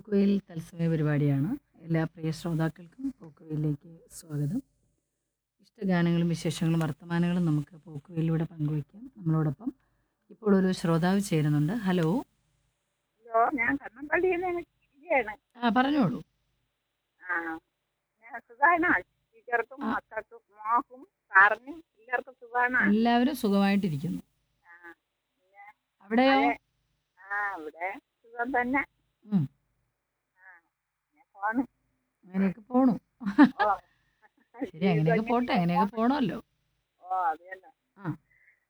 പോക്കുവെയിൽ തത്സമയ പരിപാടിയാണ് എല്ലാ പ്രിയ ശ്രോതാക്കൾക്കും പോക്കുവെയിലേക്ക് സ്വാഗതം ഇഷ്ടഗാനങ്ങളും വിശേഷങ്ങളും വർത്തമാനങ്ങളും നമുക്ക് പോക്കുവെയിലൂടെ പങ്കുവയ്ക്കാം നമ്മളോടൊപ്പം ഇപ്പോൾ ഒരു ശ്രോതാവ് ചേരുന്നുണ്ട് ഹലോ ഹലോ ഞാൻ കണ്ണമ്പള്ളിയിൽ നിന്ന് ഇരിക്കുകയാണ് ആ പറഞ്ഞോളൂ ആ ഞാൻ സുഖാണ് ടീച്ചർക്കും ആ. മക്കൾക്കും മോക്കും സാറിനും എല്ലാവർക്കും സുഖാണ് എല്ലാവരും സുഖമായിട്ടിരിക്കുന്നു ആ, പിന്നെ അവിടെയോ മഴ- ആ ഇവിടെ സുഖം തന്നെ ഉം. ആ ഞാൻ പോണ് അങ്ങനെയൊക്കെ പോണു ഓ ശരി അങ്ങനെയൊക്കെ പോട്ടെ അങ്ങനെയൊക്കെ പോണമല്ലോ ഓ അത് തന്നെ ആ. ഉം.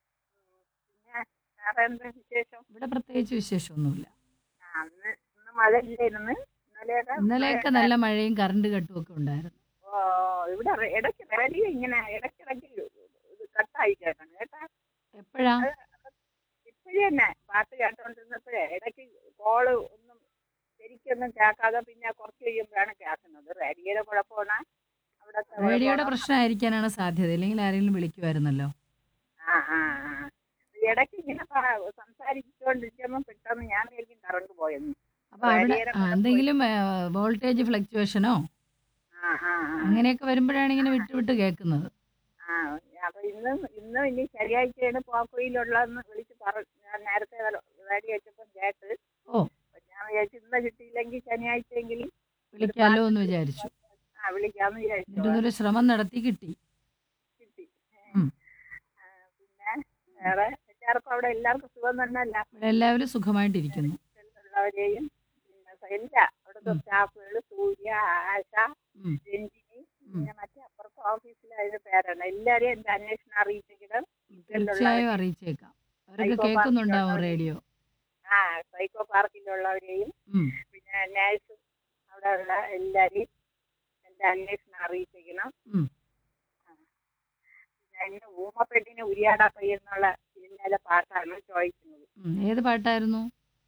പിന്നെ വേറെ എന്താ വിശേഷം ഇവിടെ പ്രത്യേകിച്ച് വിശേഷമൊന്നുമില്ല ആ ഇന്ന് ഇന്ന് മഴ ഇല്ലായിരുന്നു ഇന്നലെയൊക്കെ ഇന്നലെയൊക്കെ മഴ നല്ല മഴയും കറണ്ട് കട്ടും ഒക്കെ ഉണ്ടായിരുന്നു ഓ ഇവിടെ റെ- ഇടയ്ക്ക് റേഡിയോ ഇങ്ങനെ ഇടയ്ക്കിടയ്ക്ക് ഇത് കട്ടായി കേൾക്കണം കേട്ടാ എപ്പോഴാ ഇപ്പോഴേ തന്നെ പാട്ട് കേട്ടോണ്ടിരുന്നപ്പോഴേ ഇടയ്ക്ക് കോള് ഒന്നും ശരിക്കൊന്നും കേൾക്കാതെ പിന്നെ കുറച്ച് കഴിയുമ്പോഴാണ് കേൾക്കുന്നത് റേഡിയോയുടെ കുഴപ്പമാണ് അവിടുത്തെ റേഡിയോയുടെ കുഴപ്പമാണോ? പ്രശ്നമായിരിക്കാനാണ് സാധ്യത ഇല്ലെങ്കിൽ ആരെങ്കിലും വിളിക്കുമായിരുന്നല്ലോ ആ ആ ആ ഇടയ്ക്ക് ഇങ്ങനെ പ- സംസാരിച്ചുകൊണ്ടിരിക്കുമ്പോൾ പെട്ടെന്ന് ഞാൻ വിചാരിക്കും കറണ്ട് പോയെന്ന് അപ്പൊ അവിടെ റേഡിയോയുടെ ആ, കുഴപ്പം എന്തെങ്കിലും വോൾട്ടേജ് ഫ്ലക്ച്വേഷനോ ആ ആ ആ അങ്ങനെയൊക്കെ വരുമ്പോഴാണ് ഇങ്ങനെ വിട്ട് വിട്ട് കേൾക്കുന്നത് ആ അപ്പൊ ഇന്നും ഇന്നും ഇനി ശനിയാഴ്ചയാണ് പോക്കുയിലുള്ളതെന്ന് വിളിച്ച് പറ ഞാൻ നേരത്തെ റേഡിയോ വെച്ചപ്പോൾ കേട്ട് ഓ. അപ്പൊ ഞാൻ വിചാരിച്ചു ഇന്ന് കിട്ടിയില്ലെങ്കിൽ ശനിയാഴ്ചയെങ്കിലും വിളിക്കാലോ എന്ന് വിചാരിച്ചു ആ വിളിക്കാന്ന് വിചാരിച്ചു എന്നിട്ട് ഇതൊരു ശ്രമം നടത്തി കിട്ടി കിട്ടി ഉം. ആ, പിന്നെ വേറെ എല്ലാവർക്കും അവിടെ എല്ലാവർക്കും സുഖം തന്നെയല്ല ഇവിടെ എല്ലാവരും സുഖമായിട്ടിരിക്കുന്നു ഉള്ളവരെയും പിന്നെ എല്ലാ അവിടുത്തെ ഉം. സ്റ്റാഫുകൾ സൂര്യ ആശ ഉം. രഞ്ജിനി ഉം. പിന്നെ മറ്റേ അപ്പുറത്തെ ഓഫീസിൽ അതിന്റെ പേരാണ് എല്ലാവരെയും എന്റെ അന്വേഷണം അറിയിച്ചെങ്കിലും തീർച്ചയായും അറിയിച്ചേക്കാം അവരൊക്കെ സൈക്കോ കേൾക്കുന്നുണ്ടാവും പാർക്കിലുള്ളവരെ- റേഡിയോ ആ സൈക്കോ പാർക്കിലുള്ളവരെയും ഉം. പിന്നെ നേഴ്സും അവിടെ ഉള്ള എല്ലാവരെയും എന്റെ അന്വേഷണം അറിയിച്ചേക്കണം ഉം. ആ. പിന്നെ എന്റെ ഊമപ്പെട്ടിന് ഉരിയാടാ പയ്യെന്നുള്ള സിനിമയിലെ പാട്ടാണ് ചോദിക്കുന്നത് ഉം. ഏത് പാട്ടായിരുന്നു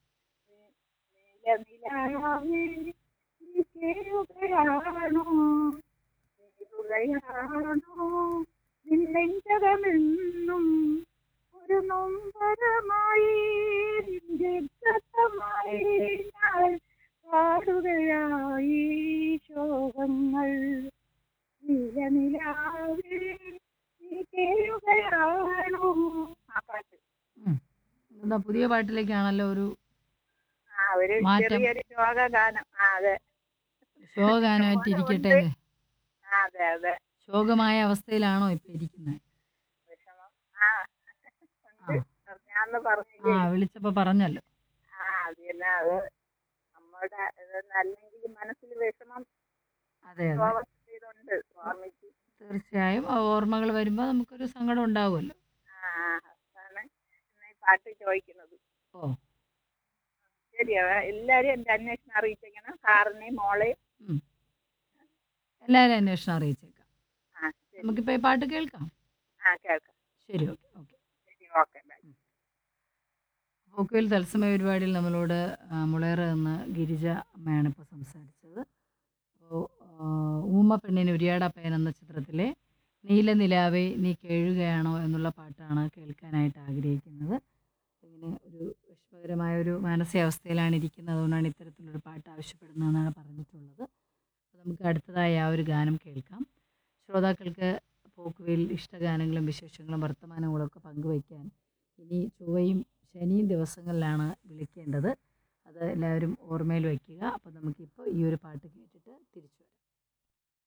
നീല നിലാവേ, നീ കേറുകയാണോ? നീറുകയാണോ? നിന്നെഞ്ചകമെന്നും ഒരു നൊമ്പരമായി നിന്റെ ഗതമായി ഞാൻ പാടുകയായി ശോകങ്ങൾ നീല നിലാവേ, നീ കേറുകയാണോ? ആ പാട്ട് എന്താ പുതിയ പാട്ടിലേക്കാണല്ലോ ഒരു ആ ഒരു മാറ്റം. ചെറിയൊരു ശോകഗാനം ആ അതെ ശോകഗാനമായിട്ട് ഇരിക്കട്ടെ ആ അതെ അതെ ശോകമായ അവസ്ഥയിലാണോ ഇപ്പൊ ഇരിക്കുന്നത് വിഷമം ആ ഉണ്ട്. ഞാന്ന് ആ പറഞ്ഞില്ലേ വിളിച്ചപ്പോ പറഞ്ഞല്ലോ ആ അത് തന്നെ അത് നമ്മുടെ ഇതൊന്നും അല്ലെങ്കിൽ മനസ്സിൽ വിഷമം അതെ അതെ സ്വാഭാവികതയുണ്ട് ഓർമ്മിച്ച് തീർച്ചയായും ആ ഓർമ്മകൾ വരുമ്പോൾ നമുക്കൊരു സങ്കടം ഉണ്ടാവുമല്ലോ ആ അതാണ് ഇന്ന് ഈ പാട്ട് ചോദിക്കുന്നത് ഓ ശരിയാ എല്ലാരും എന്റെ അന്വേഷണം അറിയിച്ചേക്കണം സാറിനെയും മോളെയും എല്ലാവരും അന്വേഷണം അറിയിച്ചേക്കാം ആ ശരി നമുക്കിപ്പോ ഈ പാട്ട് കേൾക്കാം ആ കേൾക്കാം ശരി ഓക്കെ ഓക്കെ ശരി ഓക്കെ ബൈ പോക്കുവിൽ തത്സമയ പരിപാടിയിൽ നമ്മളോട് ആ, മുളയറ എന്ന ഗിരിജ അമ്മയാണ് ഇപ്പോൾ സംസാരിച്ചത് അപ്പോൾ ഊമ പെണ്ണിന് ഉരിയാടപ്പയൻ എന്ന ചിത്രത്തിലെ നീല നിലാവേ നീ കേഴുകയാണോ എന്നുള്ള പാട്ടാണ് കേൾക്കാനായിട്ട് ആഗ്രഹിക്കുന്നത് ഇങ്ങനെ ഒരു വിഷമകരമായ ഒരു മാനസികാവസ്ഥയിലാണ് ഇരിക്കുന്നത് അതുകൊണ്ടാണ് ഇത്തരത്തിലൊരു പാട്ട് ആവശ്യപ്പെടുന്നതെന്നാണ് പറഞ്ഞിട്ടുള്ളത് അപ്പോൾ നമുക്ക് അടുത്തതായി ആ ഒരു ഗാനം കേൾക്കാം ശ്രോതാക്കൾക്ക് പോക്കുവയിൽ ഇഷ്ടഗാനങ്ങളും വിശേഷങ്ങളും വർത്തമാനങ്ങളും ഒക്കെ പങ്കുവയ്ക്കാൻ ഇനി ചൊവ്വയും ശനിയും ദിവസങ്ങളിലാണ് വിളിക്കേണ്ടത് അത് എല്ലാവരും ഓർമ്മയിൽ വയ്ക്കുക അപ്പോൾ നമുക്കിപ്പോൾ ഈ ഒരു പാട്ട് കേൾക്കാം